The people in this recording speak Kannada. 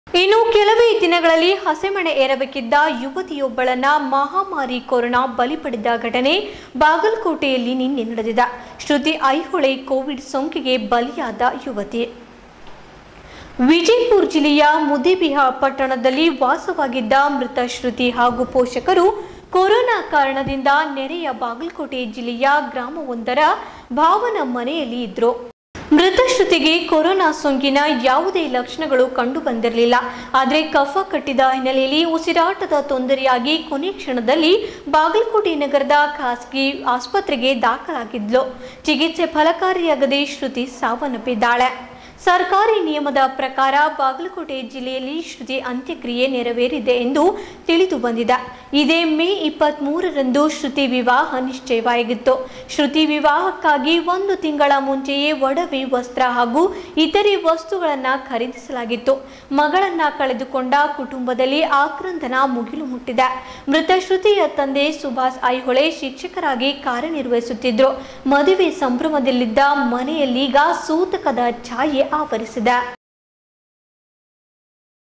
ಇನ್ನು ಕೆಲವೇ ದಿನಗಳಲ್ಲಿ ಹಸೆಮಣೆ ಏರಬೇಕಿದ್ದ ಯುವತಿಯೊಬ್ಬಳನ್ನ ಮಹಾಮಾರಿ ಕೊರೋನಾ ಬಲಿ ಪಡೆದ ಘಟನೆ ಬಾಗಲಕೋಟೆಯಲ್ಲಿ ನಿನ್ನೆ ನಡೆದಿದೆ ಶ್ರುತಿ ಐಹೊಳೆ ಕೋವಿಡ್ ಸೋಂಕಿಗೆ ಬಲಿಯಾದ ಯುವತಿ ವಿಜಯಪುರ ಜಿಲ್ಲೆಯ ಮುದೇಬಿಹ ಪಟ್ಟಣದಲ್ಲಿ ವಾಸವಾಗಿದ್ದ ಮೃತ ಶ್ರುತಿ ಹಾಗೂ ಪೋಷಕರು ಕೊರೋನಾ ಕಾರಣದಿಂದ ನೆರೆಯ ಬಾಗಲಕೋಟೆ ಜಿಲ್ಲೆಯ ಗ್ರಾಮವೊಂದರ ಭಾವನ ಮನೆಯಲ್ಲಿ ಇದ್ರು ಮೃತ ಶ್ರುತಿಗೆ ಕೊರೋನಾ ಸೋಂಕಿನ ಯಾವುದೇ ಲಕ್ಷಣಗಳು ಕಂಡು ಬಂದಿರಲಿಲ್ಲ ಆದರೆ ಕಫ ಕಟ್ಟಿದ ಹಿನ್ನೆಲೆಯಲ್ಲಿ ಉಸಿರಾಟದ ತೊಂದರೆಯಾಗಿ ಕೊನೆ ಕ್ಷಣದಲ್ಲಿ ಬಾಗಲಕೋಟೆ ನಗರದ ಖಾಸಗಿ ಆಸ್ಪತ್ರೆಗೆ ದಾಖಲಾಗಿದ್ಲು ಚಿಕಿತ್ಸೆ ಫಲಕಾರಿಯಾಗದೆ ಶ್ರುತಿ ಸಾವನ್ನಪ್ಪಿದ್ದಾಳೆ ಸರ್ಕಾರಿ ನಿಯಮದ ಪ್ರಕಾರ ಬಾಗಲಕೋಟೆ ಜಿಲ್ಲೆಯಲ್ಲಿ ಶ್ರುತಿ ಅಂತ್ಯಕ್ರಿಯೆ ನೆರವೇರಿದೆ ಎಂದು ತಿಳಿದು ಬಂದಿದೆ ಇದೇ ಮೇ ಇಪ್ಪತ್ತ್ ಮೂರರಂದು ಶ್ರುತಿ ವಿವಾಹ ನಿಶ್ಚಯವಾಗಿತ್ತು ಶ್ರುತಿ ವಿವಾಹಕ್ಕಾಗಿ ಒಂದು ತಿಂಗಳ ಮುಂಚೆಯೇ ಒಡವೆ ವಸ್ತ್ರ ಹಾಗೂ ಇತರೆ ವಸ್ತುಗಳನ್ನು ಖರೀದಿಸಲಾಗಿತ್ತು ಮಗಳನ್ನ ಕಳೆದುಕೊಂಡ ಕುಟುಂಬದಲ್ಲಿ ಆಕ್ರಂದನ ಮುಗಿಲು ಮುಟ್ಟಿದೆ ಮೃತ ಶ್ರುತಿಯ ತಂದೆ ಸುಭಾಷ್ ಐಹೊಳೆ ಶಿಕ್ಷಕರಾಗಿ ಕಾರ್ಯನಿರ್ವಹಿಸುತ್ತಿದ್ರು ಮದುವೆ ಸಂಭ್ರಮದಲ್ಲಿದ್ದ ಮನೆಯಲ್ಲೀಗ ಸೂತಕದ ಛಾಯೆ ಆವರಿಸಿದೆ